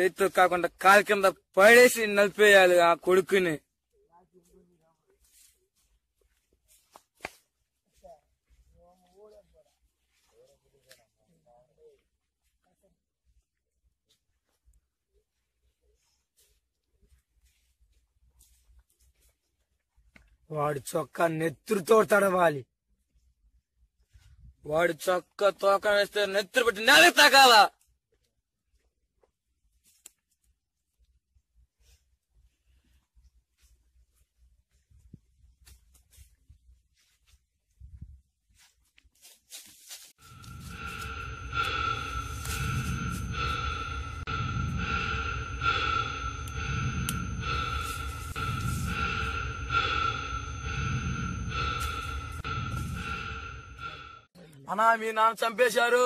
చేతితో కాకుండా కాలు కింద పడేసి నలిపేయాలి ఆ కొడుకుని వాడు చొక్కా నెత్తురుతో తడవాలి వాడు చొక్కా తోక వేస్తే నెత్తురు పెట్టి నేల తాకాల అన్నా మీ నాన్న చంపేశారు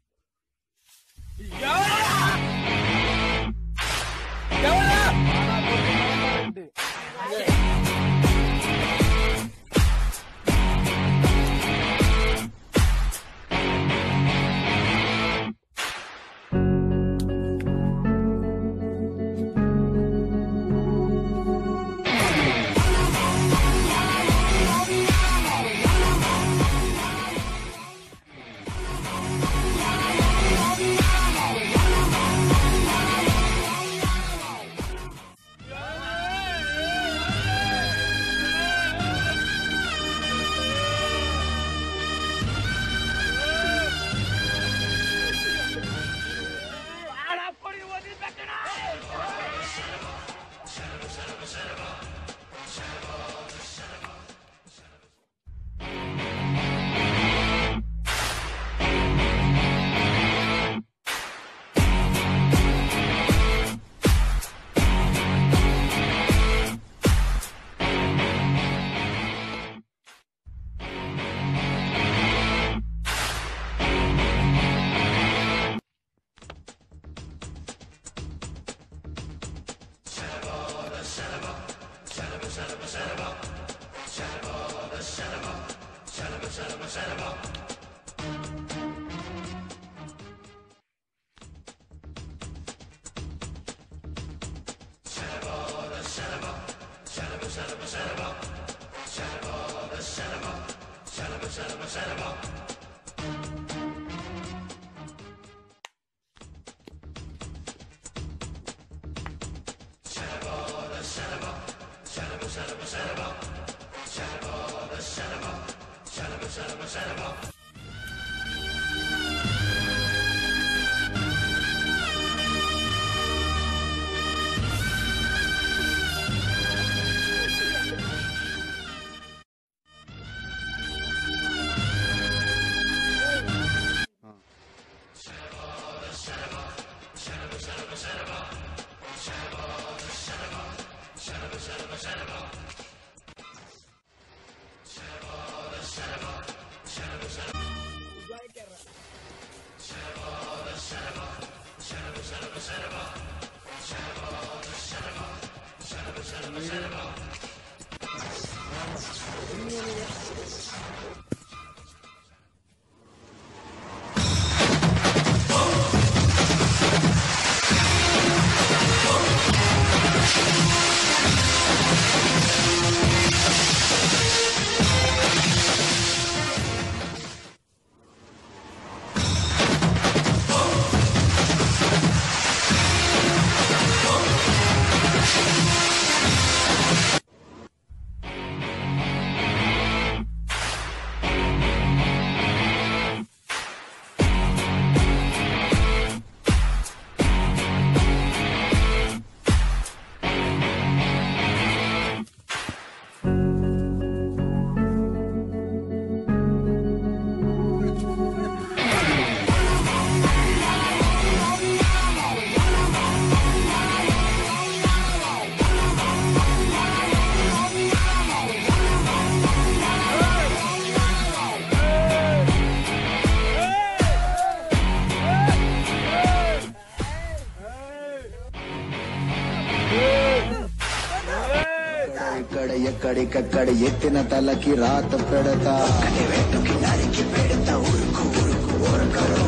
ఇక్కడ ఎక్కడికక్కడ ఎత్తిన తలకి రాత పెడతా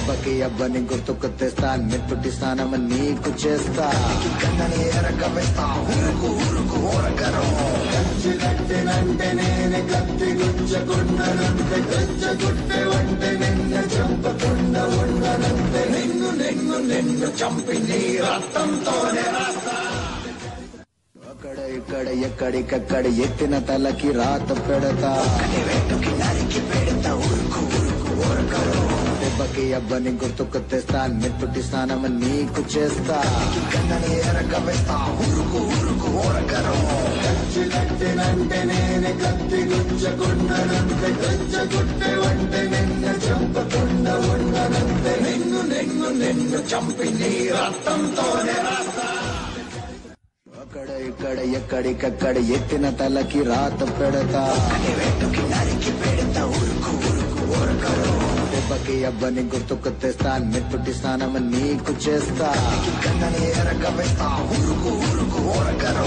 దెబ్బకి అబ్బని గుర్తుకు తెస్తా నెత్తుటి స్నానం నీకు చేస్తా కన్నని ఎరక వేస్తా ఊరుకు ఊరుకు ఓరకరు కచ్చినట్టినంటే నేనే కత్తి గుచ్చకుండనంతే గచ్చగుట్టే వంటే నిన్ను చంపకుండా ఉండనంతే నిన్ను నిన్ను నిన్ను చంపి నీ రక్తంతోనే రాస్తా అక్కడ ఇక్కడ ఎక్కడికక్కడ ఎత్తిన తలకి రాత పెడతా దెబ్బకి అబ్బని గుర్తుకు తెస్తా నెత్తుటి స్నానం నీకు చేస్తా కన్నని ఎరక వేస్తా ఊరుకు ఊరుకు ఓరకరు కచ్చినట్టినంటే నేనే కత్తి గుచ్చకుండనంతే గచ్చగుట్టే వంటే నిన్ను చంపకుండా ఉండనంతే నిన్ను నిన్ను నిన్ను చంపి నీ రక్తంతోనే రాస్తా అక్కడ ఇక్కడ ఎక్కడికక్కడ ఎత్తిన తలకి రాత పెడతా దెబ్బకి అబ్బని గుర్తుకు తెస్తా నెత్తుటి స్నానం నీకు చేస్తా కన్నని ఎరక వేస్తా ఊరుకు ఊరుకు ఓరకరు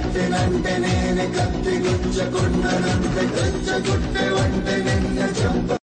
కచ్చినట్టినంటే నేనే కత్తి గుచ్చకుండనంతే గచ్చగుట్టే వంటే నిన్ను చంప